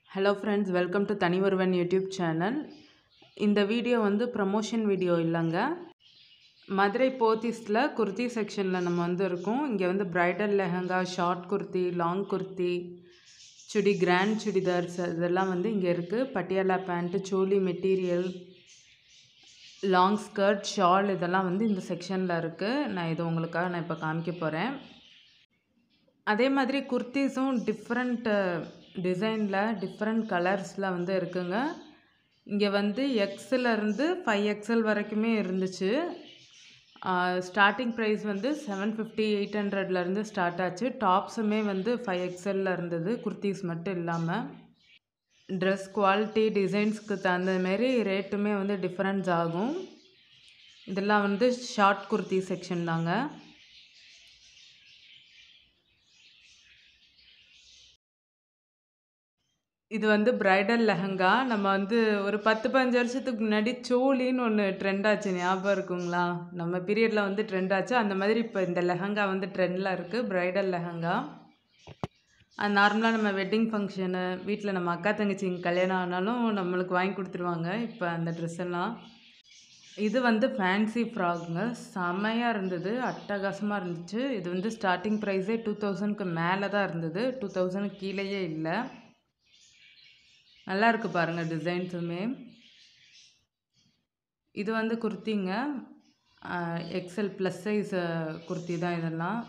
hello friends welcome to Thani Oruvan YouTube channel இந்த video வந்து promotion video இல்லைங்க மதுரை போத்தீஸில் குர்த்தி செக்ஷனில் நம்ம வந்து இருக்கோம் இங்கே வந்து bridal lehenga short kurti long kurti chudi grand chudidars இதெல்லாம் வந்து இங்கே இருக்குது Patiala pant choli material long skirt shawl இதெல்லாம் வந்து இந்த செக்ஷனில் இருக்குது நான் இது உங்களுக்காக நான் இப்போ காமிக்க போகிறேன் அதே மாதிரி குர்த்திஸும் டிஃப்ரெண்ட் டிசைனில் டிஃப்ரெண்ட் கலர்ஸில் வந்து இருக்குங்க இங்கே வந்து எக்ஸிலேருந்து ஃபைவ் எக்ஸல் வரைக்குமே இருந்துச்சு ஸ்டார்டிங் ப்ரைஸ் வந்து செவன் ஃபிஃப்டி எயிட் ஹண்ட்ரட்லேருந்து ஸ்டார்ட் ஆச்சு டாப்ஸுமே வந்து ஃபைவ் எக்ஸலில் இருந்தது குர்த்திஸ் மட்டும் இல்லாமல் ட்ரெஸ் குவாலிட்டி டிசைன்ஸ்க்கு தகுந்த மாரி ரேட்டுமே வந்து டிஃப்ரென்ஸ் ஆகும் இதெல்லாம் வந்து ஷார்ட் குர்த்தி செக்ஷன் தாங்க இது வந்து பிரைடல் லெஹங்கா நம்ம வந்து ஒரு பத்து பதினஞ்சு வருஷத்துக்கு முன்னாடி சோலின்னு ஒன்று ட்ரெண்ட் ஆச்சு ஞாபகம் இருக்குங்களா நம்ம பீரியடில் வந்து ட்ரெண்ட் ஆச்சு அந்த மாதிரி இப்போ இந்த லெஹங்கா வந்து ட்ரெண்டில் இருக்குது பிரைடல் லெஹங்கா அது நார்மலாக நம்ம வெட்டிங் ஃபங்க்ஷனு வீட்டில் நம்ம அக்கா தங்கச்சிங்க கல்யாணம் ஆனாலும் நம்மளுக்கு வாங்கி கொடுத்துருவாங்க இப்போ அந்த ட்ரெஸ் எல்லாம் இது வந்து ஃபேன்சி ஃப்ராக்குங்க செமையாக இருந்தது அட்டகாசமாக இருந்துச்சு இது வந்து ஸ்டார்டிங் ப்ரைஸே டூ தௌசண்ட்க்கு மேலே தான் இருந்தது டூ தௌசண்ட் கீழேயே இல்லை நல்லா இருக்குது பாருங்கள் டிசைன்ஸுமே இது வந்து குர்த்திங்க எக்ஸல் ப்ளஸ் சைஸ் குர்த்தி தான் இதெல்லாம்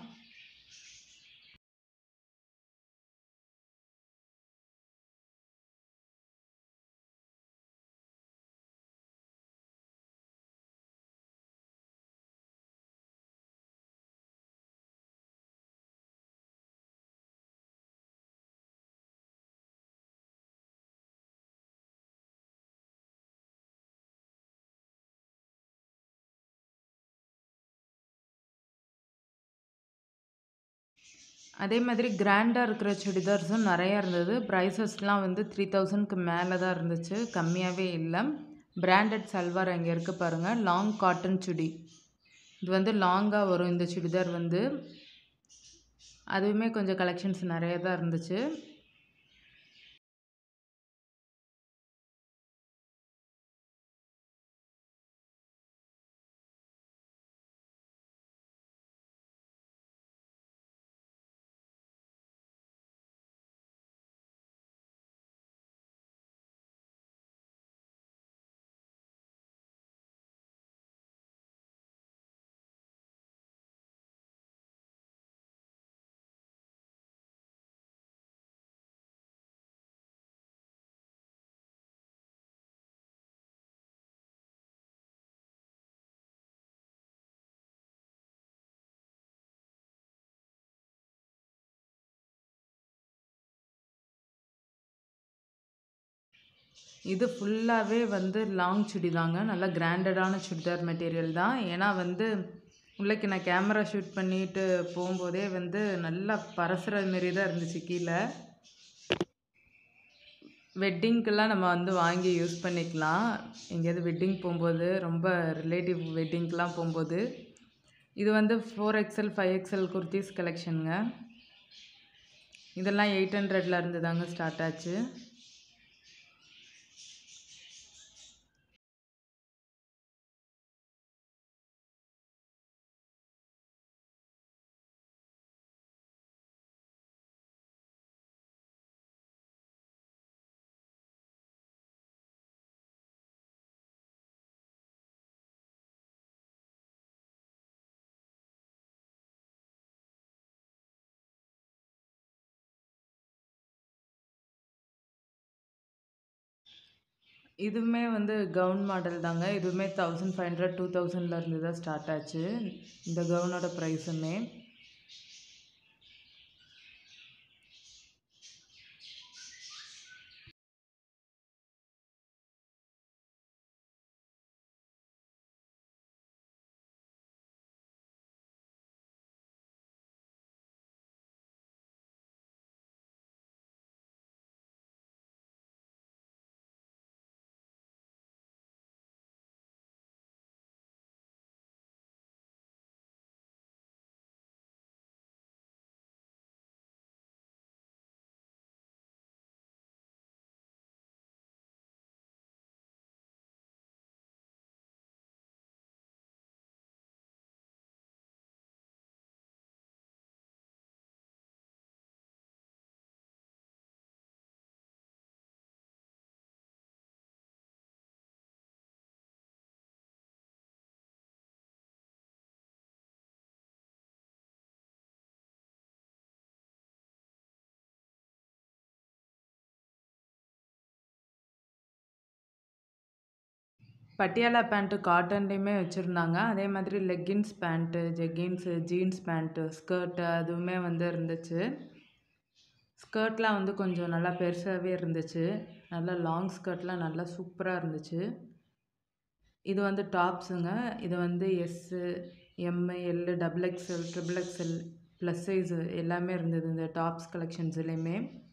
அதே மாதிரி கிராண்டாக இருக்கிற சுடிதார்ஸும் நிறையா இருந்தது ப்ரைஸஸ்லாம் வந்து த்ரீ தௌசண்ட்க்கு மேலே தான் இருந்துச்சு கம்மியாகவே இல்லை பிராண்டட் சல்வார் அங்கே இருக்குது பாருங்கள் லாங் காட்டன் சுடி இது வந்து லாங்காக வரும் இந்த சுடிதார் வந்து அதுவுமே கொஞ்சம் கலெக்ஷன்ஸ் நிறைய தான் இருந்துச்சு இது ஃபுல்லாகவே வந்து லாங் சுடி தாங்க நல்லா கிராண்டடான சுடிதார் மெட்டீரியல் தான் ஏன்னா வந்து உள்ளக்கு நான் கேமரா ஷூட் பண்ணிட்டு போகும்போதே வந்து நல்லா பறசுற மாரி தான் இருந்துச்சு கீழே வெட்டிங்க்கெல்லாம் நம்ம வந்து வாங்கி யூஸ் பண்ணிக்கலாம் எங்கேயாவது வெட்டிங் போகும்போது ரொம்ப ரிலேட்டிவ் வெட்டிங்க்கெலாம் போகும்போது இது வந்து four XL five XL kurtis கலெக்ஷனுங்க இதெல்லாம் எயிட் ஹண்ட்ரட்ல இருந்து தாங்க ஸ்டார்ட் ஆச்சு இதுவுமே வந்து கவுன் மாடல் தாங்க இதுவுமே தௌசண்ட் ஃபைவ் ஹண்ட்ரட் டூ தௌசண்ட்ல இருந்து தான் ஸ்டார்ட் ஆச்சு இந்த கவுனோட ப்ரைஸுமே பட்டியாலா பேண்ட்டு காட்டன்லேயுமே வச்சுருந்தாங்க அதே மாதிரி leggings pant jeggings jeans pant skirt அதுவுமே வந்து இருந்துச்சு ஸ்கர்ட்லாம் வந்து கொஞ்சம் நல்லா பெருசாகவே இருந்துச்சு நல்லா லாங் ஸ்கர்ட்லாம் நல்லா சூப்பராக இருந்துச்சு இது வந்து டாப்ஸுங்க இது வந்து S M L double XL triple XL plus size எல்லாமே இருந்தது இந்த டாப்ஸ் கலெக்ஷன்ஸ்லேயுமே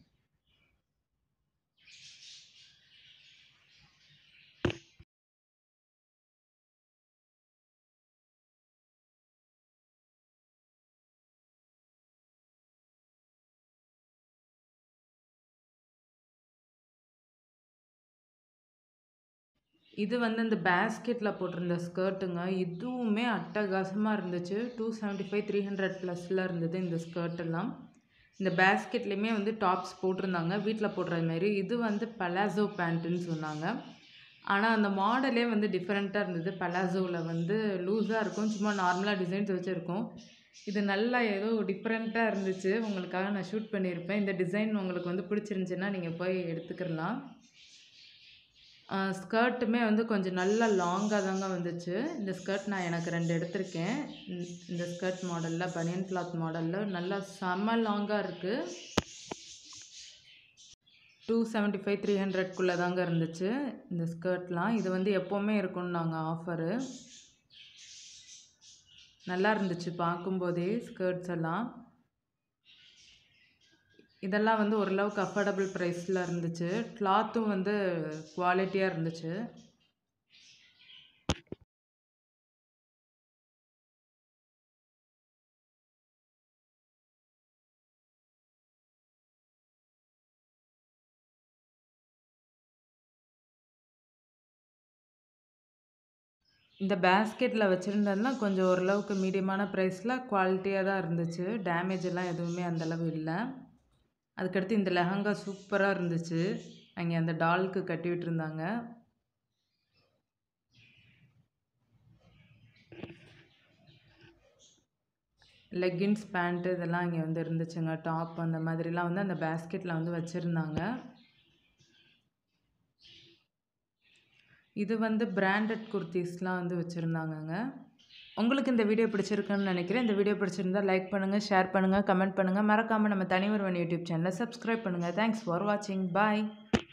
இது வந்து இந்த பேஸ்கெட்டில் போட்டிருந்த ஸ்கர்ட்டுங்க இதுவுமே அட்டகாசமாக இருந்துச்சு two seventy five three hundred ப்ளஸில் இருந்தது இந்த ஸ்கர்ட்டெல்லாம் இந்த பேஸ்கெட்லேயுமே வந்து டாப்ஸ் போட்டிருந்தாங்க வீட்டில் போடுறது மாதிரி இது வந்து பலாசோ பேண்ட்டுன்னு சொன்னாங்க ஆனால் அந்த மாடலே வந்து டிஃப்ரெண்ட்டாக இருந்தது பலாசோவில் வந்து லூஸாக இருக்கும் சும்மா நார்மலாக டிசைன்ஸ் வச்சுருக்கும் இது நல்லா ஏதோ டிஃப்ரெண்ட்டாக இருந்துச்சு உங்களுக்காக நான் ஷூட் பண்ணியிருப்பேன் இந்த டிசைன் உங்களுக்கு வந்து பிடிச்சிருந்துச்சின்னா நீங்கள் போய் எடுத்துக்கிடலாம் ஸ்கர்ட்டுமே வந்து கொஞ்சம் நல்லா லாங்காக தாங்க வந்துச்சு இந்த ஸ்கர்ட் நான் எனக்கு ரெண்டு எடுத்திருக்கேன் இந்த- இந்த ஸ்கர்ட் மாடலில் பனியன் கிளாத் மாடலில் நல்லா செம்ம லாங்காக இருக்குது டூ செவன்ட்டி ஃபைவ் த்ரீ ஹண்ட்ரட்குள்ளே தாங்க இருந்துச்சு இந்த ஸ்கர்ட்லாம் இது வந்து எப்போவுமே இருக்கும்னு நாங்கள் ஆஃபரு நல்லா இருந்துச்சு பார்க்கும்போதே ஸ்கர்ட்ஸ் எல்லாம் இதெல்லாம் வந்து ஓரளவுக்கு அஃபோர்டபுள் ப்ரைஸில் இருந்துச்சு கிளாத்தும் வந்து குவாலிட்டியாக இருந்துச்சு இந்த பேஸ்கெட்டில் வச்சுருந்ததுலாம் கொஞ்சம் ஓரளவுக்கு மீடியமான ப்ரைஸில் குவாலிட்டியாக தான் இருந்துச்சு டேமேஜ் எல்லாம் எதுவுமே அந்தளவு இல்லை அதுக்கடுத்து இந்த லெஹங்கா சூப்பராக இருந்துச்சு அங்கே அந்த டாலுக்கு கட்டி விட்டுருந்தாங்க லெக்கின்ஸ் பேண்ட்டு இதெல்லாம் இங்கே வந்து இருந்துச்சுங்க டாப் அந்த மாதிரிலாம் வந்து அந்த பேஸ்கெட்டில் வந்து வச்சுருந்தாங்க இது வந்து பிராண்டட் குர்த்திஸ்லாம் வந்து வச்சுருந்தாங்கங்க உங்களுக்கு இந்த வீடியோ பிடிச்சிருக்குன்னு நினைக்கிறேன் இந்த வீடியோ பிடிச்சிருந்தா லைக் பண்ணுங்கள் ஷேர் பண்ணுங்கள் கமெண்ட் பண்ணுங்கள் மறக்காமல் நம்ம தனி ஒருவன் யூடியூப் சேனலை சப்ஸ்கிரைப் பண்ணுங்கள் தேங்க்ஸ் ஃபார் வாட்சிங் பாய்